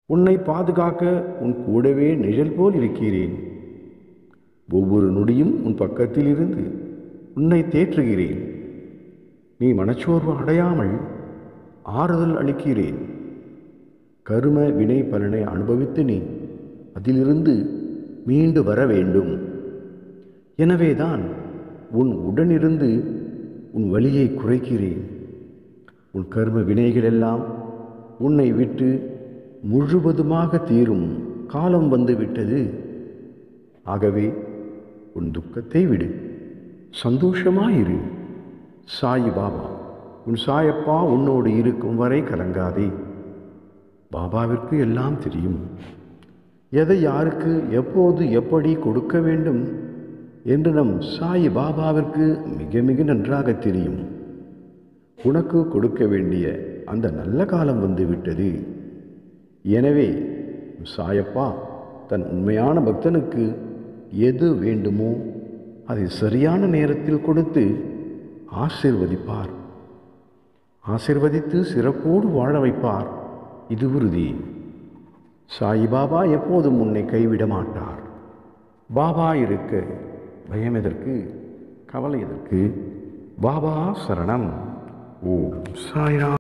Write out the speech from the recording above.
உன்னை பாதுகாக்க உன் கூடவே நிழல் போல் இருக்கிறேன் ஒவ்வொரு நொடியும் உன் பக்கத்தில் இருந்து உன்னை தேற்றுகிறேன் நீ மனச்சோர்வு அடையாமல் ஆறுதல் அளிக்கிறேன் கரும வினை பலனை அனுபவித்து நீ அதிலிருந்து மீண்டு வர வேண்டும் எனவேதான் உன் உடனிருந்து உன் வலியை குறைக்கிறேன் உன் கர்ம வினைகளெல்லாம் உன்னை விட்டு முழுவதுமாக தீரும் காலம் வந்துவிட்டது ஆகவே உன் துக்கத்தை விடு சந்தோஷமாயிரு சாயி பாபா உன் சாயப்பா உன்னோடு இருக்கும் வரை கலங்காதே பாபாவிற்கு எல்லாம் தெரியும் எதை யாருக்கு எப்போது எப்படி கொடுக்க வேண்டும் என்று நம் சாயி பாபாவிற்கு மிக மிக நன்றாக தெரியும் உனக்கு கொடுக்க வேண்டிய அந்த நல்ல காலம் வந்துவிட்டது எனவே சாயப்பா தன் உண்மையான பக்தனுக்கு எது வேண்டுமோ அதை சரியான நேரத்தில் கொடுத்து ஆசிர்வதிப்பார் ஆசிர்வதித்து சிறப்போடு வாழ வைப்பார் இது உறுதி சாயிபாபா எப்போதும் உன்னை கைவிட மாட்டார் பாபா இருக்க பயம் எதற்கு கவலை எதற்கு பாபா சரணம் ஓம் சாய்ராம்